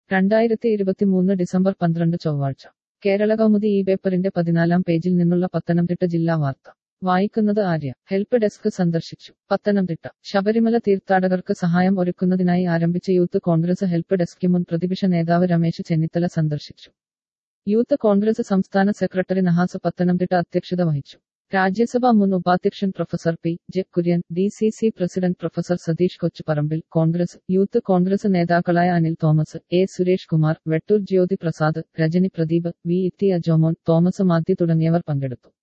രണ്ടായിരത്തി ഇരുപത്തിമൂന്ന് ഡിസംബർ പന്ത്രണ്ട് ചൊവ്വാഴ്ച കേരള കൗമുദി ഈ പേപ്പറിന്റെ പതിനാലാം പേജിൽ നിന്നുള്ള പത്തനംതിട്ട ജില്ലാ വാർത്ത വായിക്കുന്നത് ആര്യ ഹെൽപ്പ് ഡെസ്ക് സന്ദർശിച്ചു പത്തനംതിട്ട ശബരിമല തീർത്ഥാടകർക്ക് സഹായം ഒരുക്കുന്നതിനായി ആരംഭിച്ച യൂത്ത് കോൺഗ്രസ് ഹെൽപ്പ് ഡെസ്ക് മുൻ പ്രതിപക്ഷ നേതാവ് രമേശ് ചെന്നിത്തല സന്ദർശിച്ചു യൂത്ത് കോൺഗ്രസ് സംസ്ഥാന സെക്രട്ടറി നഹാസ് പത്തനംതിട്ട അധ്യക്ഷത വഹിച്ചു രാജ്യസഭാ മുൻ ഉപാധ്യക്ഷൻ professor P J Kurien D C C president professor Satheesh Kochuparambil Congress youth Congress നേതാക്കളായ Anil Thomas A Suresh Kumar Vettoor Jyothi Prasad Rajani Pradeep V E T Ajomon Thomas Mathew തുടങ്ങിയവർ പങ്കെടുത്തു